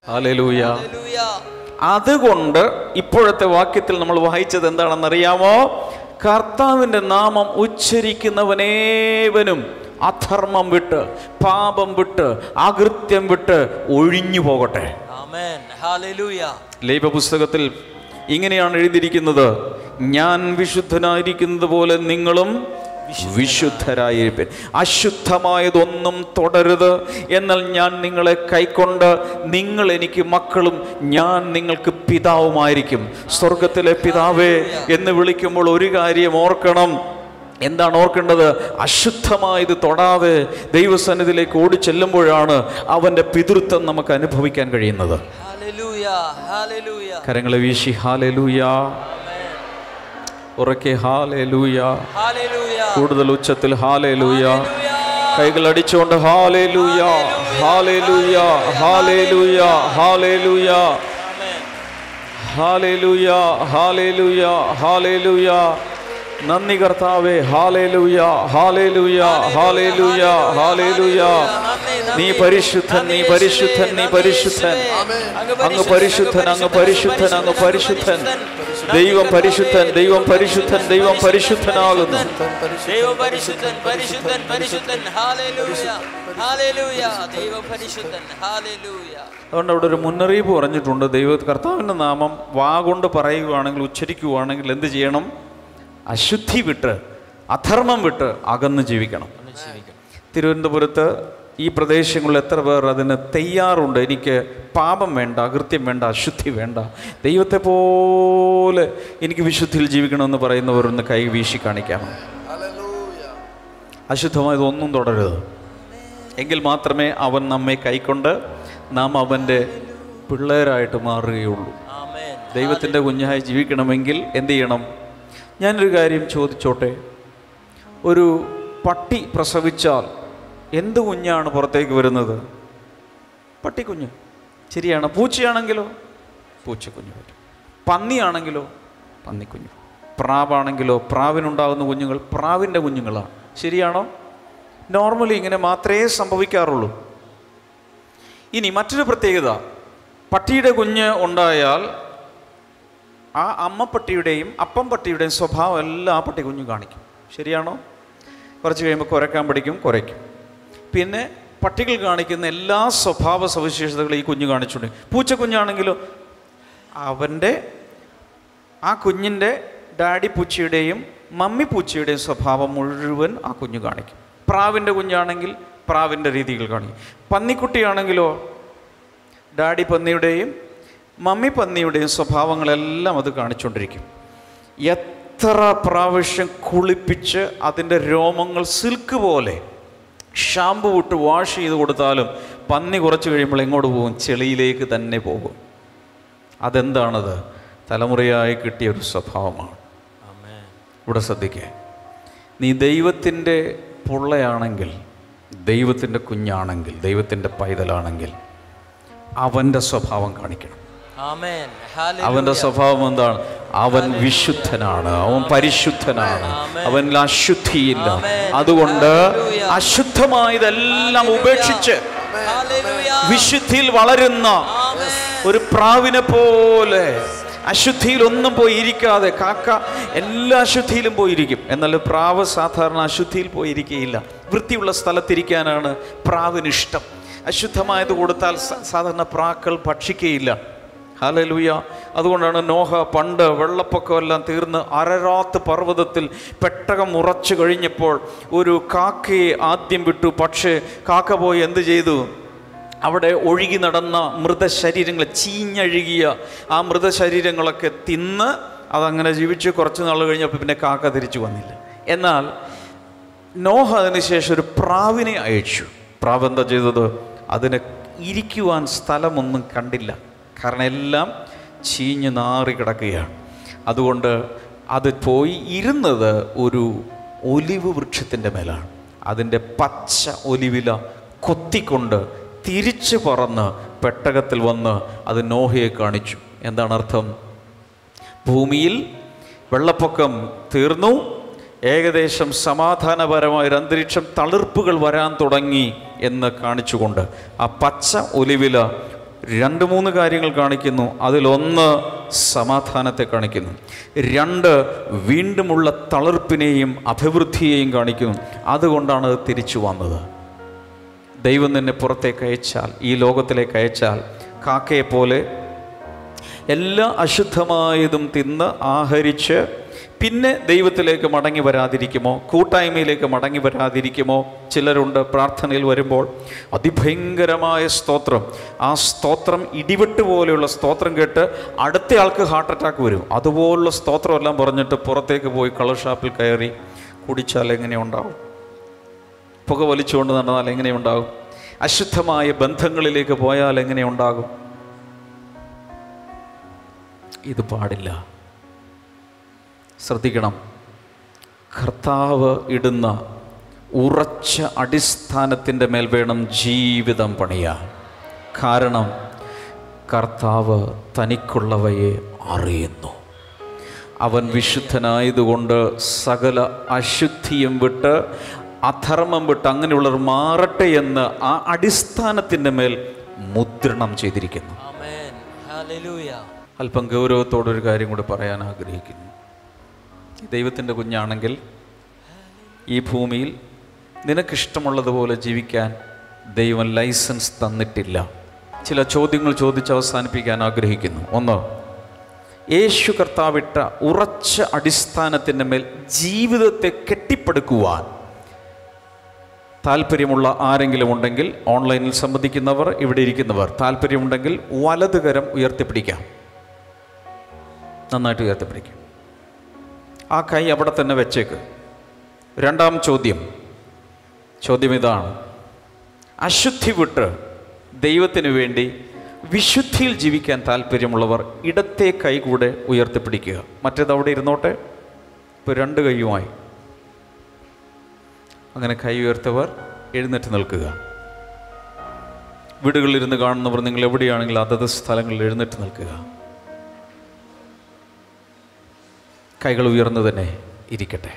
Hallelujah Hallelujah. അതുകൊണ്ട് ഇപ്പോഴത്തെ വാക്യത്തിൽ നമ്മൾ വായിച്ചത് എന്താണെന്നറിയാമോ കർത്താവിൻ്റെ നാമം ഉച്ചരിക്കുന്നവനേവനും അധർമ്മം വിട്ട് പാപം വിട്ട് അകൃത്യം വിട്ട് ഒഴിഞ്ഞു പോകട്ടെ Amen. Hallelujah. ലൈബ പുസ്തകത്തിൽ ഇങ്ങനെയാണ് എഴുതിയിരിക്കുന്നത് ഞാൻ വിശുദ്ധനായിരിക്കുന്നത് പോലെ നിങ്ങളും വിശുദ്ധരായിരിപ്പൻ അശുദ്ധമായതൊന്നും തുടരുത് എന്നാൽ ഞാൻ നിങ്ങളെ കൈക്കൊണ്ട് നിങ്ങൾ എനിക്ക് മക്കളും ഞാൻ നിങ്ങൾക്ക് പിതാവുമായിരിക്കും സ്വർഗത്തിലെ പിതാവേ എന്ന് വിളിക്കുമ്പോൾ ഒരു കാര്യം ഓർക്കണം എന്താണ് ഓർക്കേണ്ടത് അശുദ്ധമായത് തൊടാതെ ദൈവസന്നിധിയിലേക്ക് ഓടി ചെല്ലുമ്പോഴാണ് അവൻ്റെ പിതൃത്വം നമുക്ക് അനുഭവിക്കാൻ കഴിയുന്നത് Hallelujah. Hallelujah. കരങ്ങളെ വീശി ഹാലലൂയ ഉറക്കെ ഹാലലൂയ Hallelujah. കൂടുതൽ ഉച്ചത്തിൽ ഹാലലൂയ Hallelujah. കൈകൾ അടിച്ചുകൊണ്ട് ഹാലേലൂയ ഹാലേലൂയ ഹാലേലൂയ ഹാലേലൂയ Amen. ഹാലേലൂയ ഹാലേലൂയ ഹാലേലൂയ നന്ദി കർത്താവേ ഹാലേലൂയ ഹാലേലൂയ ഹാലേലൂയ ഹാലേലൂയ നീ പരിശുദ്ധൻ നീ പരിശുദ്ധൻ നീ പരിശുദ്ധൻ അങ്ങ് പരിശുദ്ധൻ അങ്ങ് പരിശുദ്ധൻ അങ്ങ് പരിശുദ്ധൻ ദൈവം പരിശുദ്ധൻ ദൈവം പരിശുദ്ധൻ ദൈവം പരിശുദ്ധനാകുന്നു ദൈവ പരിശുദ്ധൻ പരിശുദ്ധൻ പരിശുദ്ധൻ ഹാലേലൂയ ഹാലേലൂയ ദൈവ പരിശുദ്ധൻ ഹാലേലൂയ അതുകൊണ്ട് അവിടെ ഒരു മുന്നറിയിപ്പ് പറഞ്ഞിട്ടുണ്ട് ദൈവ കർത്താവിൻ്റെ നാമം വാ കൊണ്ട് പറയുകയാണെങ്കിൽ ഉച്ചരിക്കുകയാണെങ്കിൽ എന്ത് ചെയ്യണം അശുദ്ധി വിട്ട് അധർമ്മം വിട്ട് അകന്ന് ജീവിക്കണം തിരുവനന്തപുരത്ത് ഈ പ്രദേശങ്ങളിൽ എത്ര പേർ അതിന് തയ്യാറുണ്ട് എനിക്ക് പാപം വേണ്ട അകൃത്യം വേണ്ട അശുദ്ധി വേണ്ട ദൈവത്തെ പോലെ എനിക്ക് വിശുദ്ധിയിൽ ജീവിക്കണമെന്ന് പറയുന്നവരൊന്ന് കൈ വീശി കാണിക്കാമോ അശുദ്ധമായതൊന്നും തുടരുത് എങ്കിൽ മാത്രമേ അവൻ നമ്മെ കൈക്കൊണ്ട് നാം അവൻ്റെ പിള്ളേരായിട്ട് മാറുകയുള്ളൂ ആമേൻ ദൈവത്തിൻ്റെ കുഞ്ഞായി ജീവിക്കണമെങ്കിൽ എന്ത് ചെയ്യണം ഞാനൊരു കാര്യം ചോദിച്ചോട്ടെ ഒരു പട്ടി പ്രസവിച്ചാൽ എന്ത് കുഞ്ഞാണ് പുറത്തേക്ക് വരുന്നത് പട്ടിക്കുഞ്ഞ് ശരിയാണ് പൂച്ചയാണെങ്കിലോ പൂച്ചക്കുഞ്ഞ് വരും പന്നിയാണെങ്കിലോ പന്നിക്കുഞ്ഞ് പ്രാവാണെങ്കിലോ പ്രാവിനുണ്ടാകുന്ന കുഞ്ഞുങ്ങൾ പ്രാവിൻ്റെ കുഞ്ഞുങ്ങളാണ് ശരിയാണോ നോർമലി ഇങ്ങനെ മാത്രമേ സംഭവിക്കാറുള്ളൂ ഇനി മറ്റൊരു പ്രത്യേകത പട്ടിയുടെ കുഞ്ഞ് ഉണ്ടായാൽ ആ അമ്മപ്പട്ടിയുടെയും അപ്പം പട്ടിയുടെയും സ്വഭാവം എല്ലാം ആ പട്ടി കുഞ്ഞു കാണിക്കും ശരിയാണോ കുറച്ച് കഴിയുമ്പോൾ കുരക്കാൻ പഠിക്കും കുരയ്ക്കും പിന്നെ പട്ടികൾ കാണിക്കുന്ന എല്ലാ സ്വഭാവ സവിശേഷതകളും ഈ കുഞ്ഞ് കാണിച്ചുകൊണ്ട് പൂച്ചക്കുഞ്ഞാണെങ്കിലോ അവൻ്റെ ആ കുഞ്ഞിൻ്റെ ഡാഡി പൂച്ചയുടെയും മമ്മി പൂച്ചയുടെയും സ്വഭാവം മുഴുവൻ ആ കുഞ്ഞ് കാണിക്കും പ്രാവിൻ്റെ കുഞ്ഞാണെങ്കിൽ പ്രാവിൻ്റെ രീതികൾ കാണിക്കും പന്നിക്കുട്ടിയാണെങ്കിലോ ഡാഡി പന്നിയുടെയും മമ്മി പന്നിയുടെയും സ്വഭാവങ്ങളെല്ലാം അത് കാണിച്ചുകൊണ്ടിരിക്കും എത്ര പ്രാവശ്യം കുളിപ്പിച്ച് അതിൻ്റെ രോമങ്ങൾ സിൽക്ക് പോലെ ഷാമ്പു വിട്ട് വാഷ് ചെയ്ത് കൊടുത്താലും പന്നി കുറച്ച് കഴിയുമ്പോൾ എങ്ങോട്ട് പോകും ചെളിയിലേക്ക് തന്നെ പോകും അതെന്താണത് തലമുറയായി കിട്ടിയ ഒരു സ്വഭാവമാണ് ആമേൻ ഇവിടെ ശ്രദ്ധിക്കേ നീ ദൈവത്തിൻ്റെ പുള്ളയാണെങ്കിൽ ദൈവത്തിൻ്റെ കുഞ്ഞാണെങ്കിൽ ദൈവത്തിൻ്റെ പൈതലാണെങ്കിൽ അവൻ്റെ സ്വഭാവം കാണിക്കണം ആമേൻ അവൻ്റെ സ്വഭാവം എന്താണ് അവൻ വിശുദ്ധനാണ് അവൻ പരിശുദ്ധനാണ് അവനിൽ അശുദ്ധിയില്ല അതുകൊണ്ട് അശുദ്ധമായതെല്ലാം ഉപേക്ഷിച്ച് ഹാലേലൂയ വിശുദ്ധിയിൽ വളരുന്ന ഒരു പ്രാവിനെ പോലെ അശുദ്ധിയിൽ ഒന്നും പോയി ഇരിക്കാതെ കാക്ക എല്ലാ അശുദ്ധിയിലും പോയിരിക്കും എന്നാൽ പ്രാവ് സാധാരണ അശുദ്ധിയിൽ പോയിരിക്കുകയില്ല വൃത്തിയുള്ള സ്ഥലത്തിരിക്കാനാണ് പ്രാവിന് ഇഷ്ടം അശുദ്ധമായത് കൊടുത്താൽ സ- സാധാരണ പ്രാക്കൾ ഭക്ഷിക്കുകയില്ല ഹലലൂയ അതുകൊണ്ടാണ് നോഹ പണ്ട് വെള്ളപ്പൊക്കം എല്ലാം തീർന്ന് അരരാത്ത് പർവ്വതത്തിൽ പെട്ടകം ഉറച്ചു കഴിഞ്ഞപ്പോൾ ഒരു കാക്കയെ ആദ്യം വിട്ടു പക്ഷേ കാക്ക പോയി എന്ത് ചെയ്തു അവിടെ ഒഴുകി നടന്ന മൃതശരീരങ്ങൾ ചീഞ്ഞഴുകിയ ആ മൃതശരീരങ്ങളൊക്കെ തിന്ന് അതങ്ങനെ ജീവിച്ച് കുറച്ച് നാൾ കഴിഞ്ഞപ്പോൾ പിന്നെ കാക്ക തിരിച്ചു വന്നില്ല എന്നാൽ നോഹ അതിനുശേഷം ഒരു പ്രാവിനെ അയച്ചു പ്രാവ് എന്താ ചെയ്തത് അതിന് ഇരിക്കുവാൻ സ്ഥലമൊന്നും കണ്ടില്ല കാരണം എല്ലാം ചീഞ്ഞ് നാറി കിടക്കുകയാണ് അതുകൊണ്ട് അത് പോയി ഇരുന്നത് ഒരു ഒലിവ് വൃക്ഷത്തിൻ്റെ മേലാണ് അതിൻ്റെ പച്ച ഒലിവില കൊത്തിക്കൊണ്ട് തിരിച്ചു പറന്ന് പെട്ടകത്തിൽ വന്ന് അത് നോഹയെ കാണിച്ചു എന്താണ് അർത്ഥം ഭൂമിയിൽ വെള്ളപ്പൊക്കം തീർന്നു ഏകദേശം സമാധാനപരമായ ഒരു അന്തരീക്ഷം തളിർപ്പുകൾ വരാൻ തുടങ്ങി എന്ന് കാണിച്ചുകൊണ്ട് ആ പച്ച ഒലിവില രണ്ട് മൂന്ന് കാര്യങ്ങൾ കാണിക്കുന്നു അതിലൊന്ന് സമാധാനത്തെ കാണിക്കുന്നു രണ്ട് വീണ്ടുമുള്ള തളർപ്പിനെയും അഭിവൃദ്ധിയെയും കാണിക്കുന്നു അതുകൊണ്ടാണ് അത് തിരിച്ചു വന്നത് ദൈവം നിന്നെ പുറത്തേക്ക് അയച്ചാൽ ഈ ലോകത്തിലേക്ക് അയച്ചാൽ കാക്കയെ പോലെ എല്ലാ അശുദ്ധമായതും തിന്ന് ആഹരിച്ച് പിന്നെ ദൈവത്തിലേക്ക് മടങ്ങി വരാതിരിക്കുമോ കൂട്ടായ്മയിലേക്ക് മടങ്ങി വരാതിരിക്കുമോ ചിലരുണ്ട് പ്രാർത്ഥനയിൽ വരുമ്പോൾ അതിഭയങ്കരമായ സ്തോത്രം ആ സ്തോത്രം ഇടിവെട്ട് പോലെയുള്ള സ്തോത്രം കേട്ട് അടുത്ത ആൾക്ക് ഹാർട്ട് അറ്റാക്ക് വരും അതുപോലുള്ള സ്തോത്രം എല്ലാം പറഞ്ഞിട്ട് പുറത്തേക്ക് പോയി കളർ ഷാപ്പിൽ കയറി കുടിച്ചാൽ എങ്ങനെ ഉണ്ടാവും പുക വലിച്ചുകൊണ്ട് നടന്നാൽ എങ്ങനെ ഉണ്ടാകും അശുദ്ധമായ ബന്ധങ്ങളിലേക്ക് പോയാൽ എങ്ങനെ ഉണ്ടാകും ഇത് പാടില്ല ശ്രദ്ധിക്കണം കർത്താവ് ഇടുന്ന ഉറച്ച അടിസ്ഥാനത്തിൻ്റെ മേൽ വേണം ജീവിതം പണിയാൻ കാരണം കർത്താവ് തനിക്കുള്ളവയെ അറിയുന്നു അവൻ വിശുദ്ധനായതുകൊണ്ട് സകല അശുദ്ധിയും വിട്ട് അധർമ്മം വിട്ട് അങ്ങനെയുള്ളവർ മാറട്ടെ എന്ന് ആ അടിസ്ഥാനത്തിൻ്റെ മേൽ മുദ്രണം ചെയ്തിരിക്കുന്നു ആമേൻ ഹല്ലേലൂയ അല്പം ഗൗരവത്തോടൊരു കാര്യം കൂടി പറയാൻ ആഗ്രഹിക്കുന്നു ദൈവത്തിൻ്റെ കുഞ്ഞാണെങ്കിൽ ഈ ഭൂമിയിൽ നിനക്കിഷ്ടമുള്ളതുപോലെ ജീവിക്കാൻ ദൈവം ലൈസൻസ് തന്നിട്ടില്ല ചില ചോദ്യങ്ങൾ ചോദിച്ച് അവസാനിപ്പിക്കാൻ ആഗ്രഹിക്കുന്നു ഒന്ന് യേശു കർത്താവിട്ട ഉറച്ച അടിസ്ഥാനത്തിൻ്റെ മേൽ ജീവിതത്തെ കെട്ടിപ്പടുക്കുവാൻ താല്പര്യമുള്ള ആരെങ്കിലും ഉണ്ടെങ്കിൽ ഓൺലൈനിൽ സംബന്ധിക്കുന്നവർ ഇവിടെ ഇരിക്കുന്നവർ താല്പര്യമുണ്ടെങ്കിൽ വലതുകരം ഉയർത്തിപ്പിടിക്കാം നന്നായിട്ട് ഉയർത്തിപ്പിടിക്കാം ആ കൈ അവിടെ തന്നെ വെച്ചേക്ക് രണ്ടാം ചോദ്യം ചോദ്യം ഇതാണ് അശുദ്ധി വിട്ട് ദൈവത്തിന് വേണ്ടി വിശുദ്ധിയിൽ ജീവിക്കാൻ താല്പര്യമുള്ളവർ ഇടത്തെ കൈ കൂടെ ഉയർത്തിപ്പിടിക്കുക മറ്റേത് അവിടെ ഇരുന്നോട്ടെ ഇപ്പോൾ രണ്ട് കൈയുമായി അങ്ങനെ കൈ ഉയർത്തവർ എഴുന്നേറ്റ് നിൽക്കുക വീടുകളിലിരുന്ന് കാണുന്നവർ നിങ്ങൾ എവിടെയാണെങ്കിൽ അതത് സ്ഥലങ്ങളിൽ എഴുന്നേറ്റ് നിൽക്കുക കൈകൾ ഉയർന്നു തന്നെ ഇരിക്കട്ടെ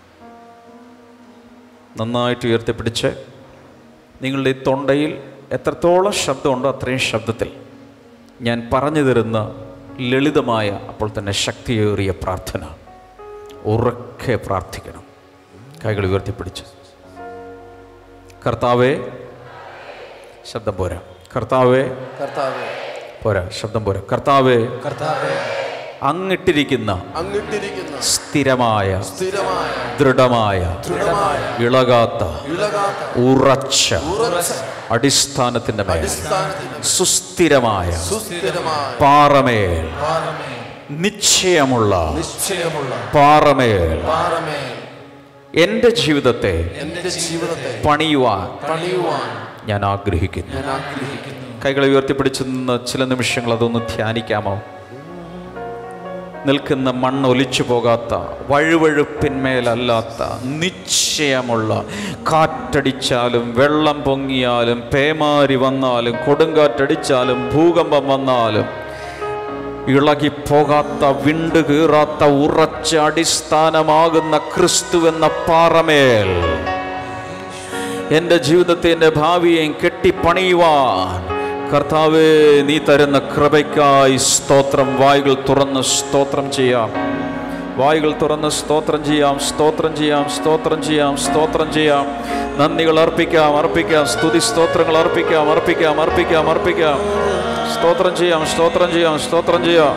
നന്നായിട്ട് ഉയർത്തിപ്പിടിച്ച് നിങ്ങളുടെ ഈ തൊണ്ടയിൽ എത്രത്തോളം ശബ്ദമുണ്ടോ അത്രയും ശബ്ദത്തിൽ ഞാൻ പറഞ്ഞു തരുന്ന ലളിതമായ അപ്പോൾ തന്നെ ശക്തിയേറിയ പ്രാർത്ഥന ഉറക്കെ പ്രാർത്ഥിക്കണം കൈകൾ ഉയർത്തിപ്പിടിച്ച് കർത്താവേ ശബ്ദം പോരാ കർത്താവേ കർത്താവേ പോരാ ശബ്ദം പോരാ കർത്താവേ കർത്താവേ അങ്ങിട്ടിരിക്കുന്ന അങ്ങിട്ടിരിക്കുന്ന സ്ഥിരമായ സ്ഥിരമായ ദൃഢമായ ദൃഢമായ ഇളകാത്ത ഇളകാത്ത ഉറച്ച ഉറച്ച അടിസ്ഥാനത്തിന്റെ മേൽ അടിസ്ഥാനത്തിന് സുസ്ഥിരമായ സുസ്ഥിരമായ പാറമേൽ പാറമേൽ നിശ്ചയമുള്ള നിശ്ചയമുള്ള പാറമേൽ പാറമേൽ എൻ്റെ ജീവിതത്തെ എന്റെ ജീവിതത്തെ പണിയുവാൻ പണിയുവാൻ ഞാൻ ആഗ്രഹിക്കുന്നു ഞാൻ ആഗ്രഹിക്കുന്നു കൈകളെ ഉയർത്തിപ്പിടിച്ച് നിന്ന് ചില നിമിഷങ്ങൾ അതൊന്ന് ധ്യാനിക്കാമോ നിൽക്കുന്ന മണ്ണ് ഒലിച്ചു പോകാത്ത വഴുവഴുപ്പിന്മേലല്ലാത്ത നിശ്ചയമുള്ള കാറ്റടിച്ചാലും വെള്ളം പൊങ്ങിയാലും പേമാരി വന്നാലും കൊടുങ്കാറ്റടിച്ചാലും ഭൂകമ്പം വന്നാലും ഇളകിപ്പോകാത്ത വിണ്ടു കീറാത്ത ഉറച്ച അടിസ്ഥാനമാകുന്ന ക്രിസ്തു എന്ന പാറമേൽ എൻ്റെ ജീവിതത്തെ എൻ്റെ ഭാവിയെയും കെട്ടിപ്പണിയുവാൻ കർത്താവേ നീ തരുന്ന കൃപയ്ക്കായി സ്തോത്രം വായുകൾ തുറന്ന് സ്തോത്രം ചെയ്യാം വായുകൾ തുറന്ന് സ്തോത്രം ചെയ്യാം സ്തോത്രം ചെയ്യാം സ്തോത്രം ചെയ്യാം സ്തോത്രം ചെയ്യാം നന്ദികൾ അർപ്പിക്കാം അർപ്പിക്കാം സ്തുതി സ്തോത്രങ്ങൾ അർപ്പിക്കാം അർപ്പിക്കാം അർപ്പിക്കാം അർപ്പിക്കാം സ്തോത്രം ചെയ്യാം സ്തോത്രം ചെയ്യാം സ്തോത്രം ചെയ്യാം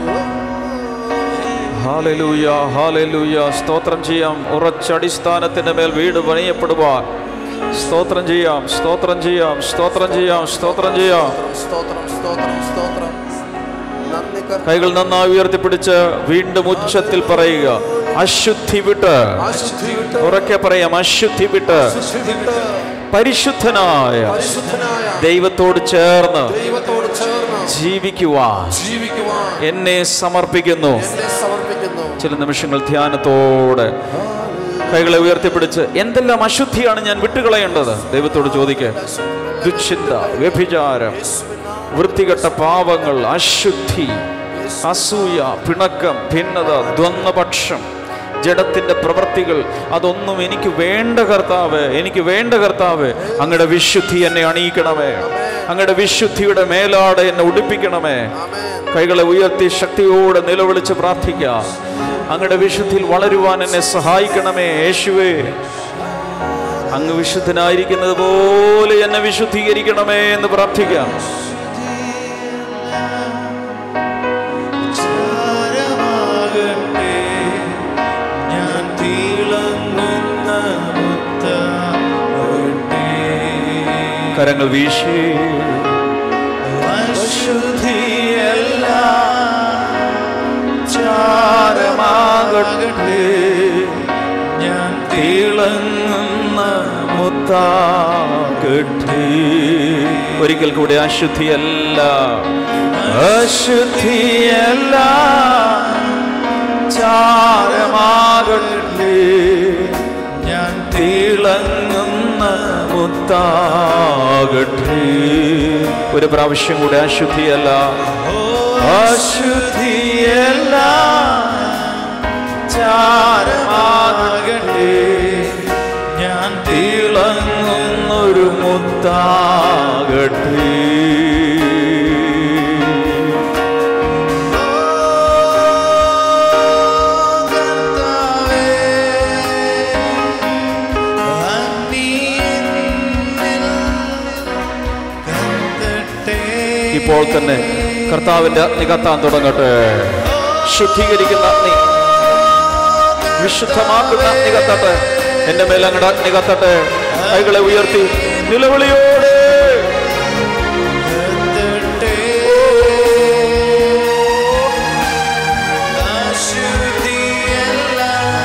ഹാലലൂയ ഹാലലൂയ സ്തോത്രം ചെയ്യാം ഉറച്ച അടിസ്ഥാനത്തിന്റെ മേൽ വീട് പണിയപ്പെടുവാൻ സ്തോത്രം ചെയ്യാം സ്തോത്രം ചെയ്യാം സ്തോത്രം ചെയ്യാം സ്തോത്രം ചെയ്യാം സ്തോത്രം സ്തോത്രം സ്തോത്രം നന്ദി കർത്താവേ. കൈകൾ നന്നായി ഉയർത്തിപ്പിടിച്ച് വീണ്ടും ഉച്ചത്തിൽ പറയുക അശുദ്ധി വിട്ട് അശുദ്ധി വിട്ട് ഉറക്കെ പറയാം അശുദ്ധി വിട്ട് അശുദ്ധി വിട്ട് പരിശുദ്ധനായ പരിശുദ്ധനായ ദൈവത്തോട് ചേർന്ന് ദൈവത്തോട് ചേർന്ന് ജീവിക്കുവാൻ ജീവിക്കുവാൻ എന്നെ സമർപ്പിക്കുന്നു എന്നെ സമർപ്പിക്കുന്നു ചില നിമിഷങ്ങൾ ധ്യാനത്തോടെ കൈകളെ ഉയർത്തിപ്പിടിച്ച് എന്തെല്ലാം അശുദ്ധിയാണ് ഞാൻ വിട്ടുകളയേണ്ടത് ദൈവത്തോട് ചോദിക്കുക ദുശ്ചിന്ത വ്യഭിചാരം വൃത്തികെട്ട പാപങ്ങൾ അശുദ്ധി അസൂയ പിണക്കം ഭിന്നത ദ്വന്ദ്പക്ഷം ജഡത്തിന്റെ പ്രവൃത്തികൾ അതൊന്നും എനിക്ക് വേണ്ട കർത്താവ് എനിക്ക് വേണ്ട കർത്താവ് അങ്ങയുടെ വിശുദ്ധി എന്നെ അണിയിക്കണമേ അങ്ങയുടെ വിശുദ്ധിയുടെ മേലാട് എന്നെ ഉടുപ്പിക്കണമേ കൈകളെ ഉയർത്തി ശക്തിയോടെ നിലവിളിച്ച് പ്രാർത്ഥിക്കാം അങ്ങയുടെ വിശുദ്ധിയിൽ വളരുവാൻ എന്നെ സഹായിക്കണമേ യേശുവേ അങ്ങ് വിശുദ്ധനായിരിക്കുന്നത് പോലെ എന്നെ വിശുദ്ധീകരിക്കണമേ എന്ന് പ്രാർത്ഥിക്കാം ചാരമാകട്ടെ ഞാൻ തിളങ്ങുന്ന മുത്താകട്ടെ കരങ്ങൾ വീശി അശുദ്ധിയല്ല ചാരമാകട്ടെ ഞാൻ തിളങ്ങുന്ന മുത്താകട്ടെ ഒരിക്കൽ കൂടി അശുദ്ധിയല്ല അശുദ്ധിയല്ല ചാരമാകട്ടെ ഞാൻ തിളങ്ങുന്ന മുത്താകട്ടെ ഒരു പ്രാവശ്യം കൂടി അശുദ്ധിയല്ല അശുദ്ധിയല്ല ചാരമാകട്ടെ ഞാൻ തിളങ്ങുന്നൊരു മുത്താകട്ടെ കർത്താവേ അന്യനിൽ കത്തട്ടെ ഇപ്പോൾ തന്നെ കർത്താവിന്റെ അഗ്നി കത്താൻ തുടങ്ങട്ടെ ശുദ്ധീകരിക്കുന്ന അഗ്നി വിശുദ്ധമാക്കുന്ന അഗ്നി കത്തട്ടെ എന്റെ മേൽ അങ്ങടെ അഗ്നി കത്തട്ടെ കൈകളെ ഉയർത്തി നിലവിളിയോടെ കത്തട്ടെ അശുദ്ധിയല്ല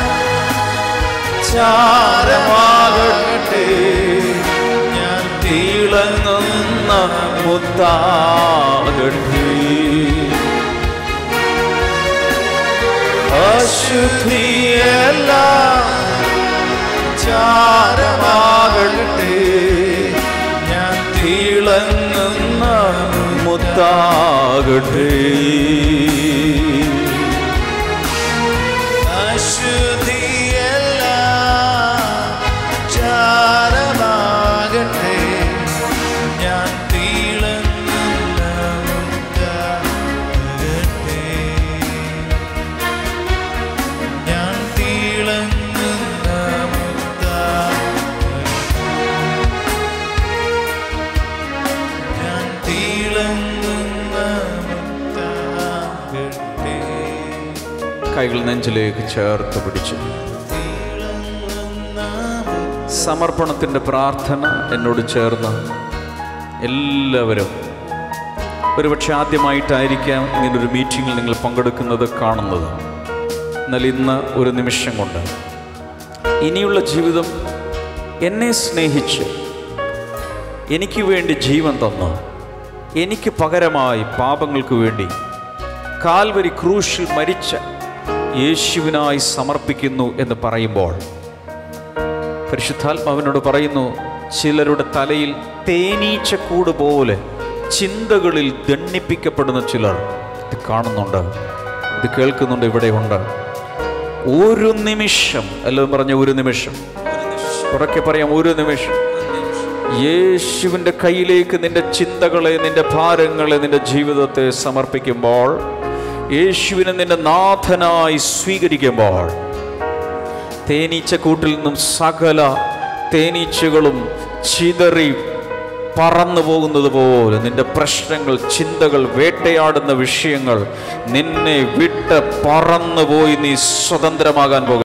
ചാരമാകട്ടെ ഞാൻ തിളങ്ങുന്ന മുത്താകട്ടെ അശുദ്ധിയല്ല ചാരമാകട്ടെ ഞാൻ തിളങ്ങുന്ന മുത്താകട്ടെ അശുദ്ധിയല്ല ചാരമാകട്ടെ ഞാൻ തിളങ്ങുന്ന മുത്താകട്ടെ ഞാൻ തിളങ്ങുന്ന മുത്താകട്ടെ ഞാൻ തിളങ്ങുന്ന മുത്താകട്ടെ കൈകൾ നെഞ്ചിലേക്ക് ചേർത്ത് പിടിച്ചു സമർപ്പണത്തിൻ്റെ പ്രാർത്ഥന എന്നോട് ചേർന്ന് എല്ലാവരും ഒരുപക്ഷെ ആദ്യമായിട്ടായിരിക്കാം ഇങ്ങനൊരു മീറ്റിങ്ങിൽ നിങ്ങൾ പങ്കെടുക്കുന്നത് കാണുന്നത് എന്നാൽ ഇന്ന് ഒരു നിമിഷം കൊണ്ട് ഇനിയുള്ള ജീവിതം എന്നെ സ്നേഹിച്ച് എനിക്ക് വേണ്ടി ജീവൻ തന്ന് എനിക്ക് പകരമായി പാപങ്ങൾക്ക് വേണ്ടി കാൽവരി ക്രൂശിൽ മരിച്ച യേശുവിനായി സമർപ്പിക്കുന്നു എന്ന് പറയുമ്പോൾ പരിശുദ്ധാത്മാവിനോട് പറയുന്നു ചിലരുടെ തലയിൽ തേനീച്ചക്കൂട് പോലെ ചിന്തകളിൽ ദണ്ണിപ്പിക്കപ്പെടുന്ന ചിലർ ഇത് കാണുന്നുണ്ട് ഇത് കേൾക്കുന്നുണ്ട് ഇവിടെയുണ്ട് ഒരു നിമിഷം എല്ലാം പറഞ്ഞ ഒരു നിമിഷം ഉറക്കെ പറയാം ഒരു നിമിഷം യേശുവിൻ്റെ കയ്യിലേക്ക് നിന്റെ ചിന്തകളെ നിന്റെ ഭാരങ്ങളെ നിന്റെ ജീവിതത്തെ സമർപ്പിക്കുമ്പോൾ യേശുവിനെ നിന്റെ നാഥനായി സ്വീകരിക്കുമ്പോൾ തേനീച്ചക്കൂട്ടിൽ നിന്നും സകല തേനീച്ചകളും ചിതറി പറന്നു പോകുന്നത് പോലെ നിന്റെ പ്രശ്നങ്ങൾ ചിന്തകൾ വേട്ടയാടുന്ന വിഷയങ്ങൾ നിന്നെ വിട്ട് പറന്നുപോയി നീ സ്വതന്ത്രമാകാൻ പോകും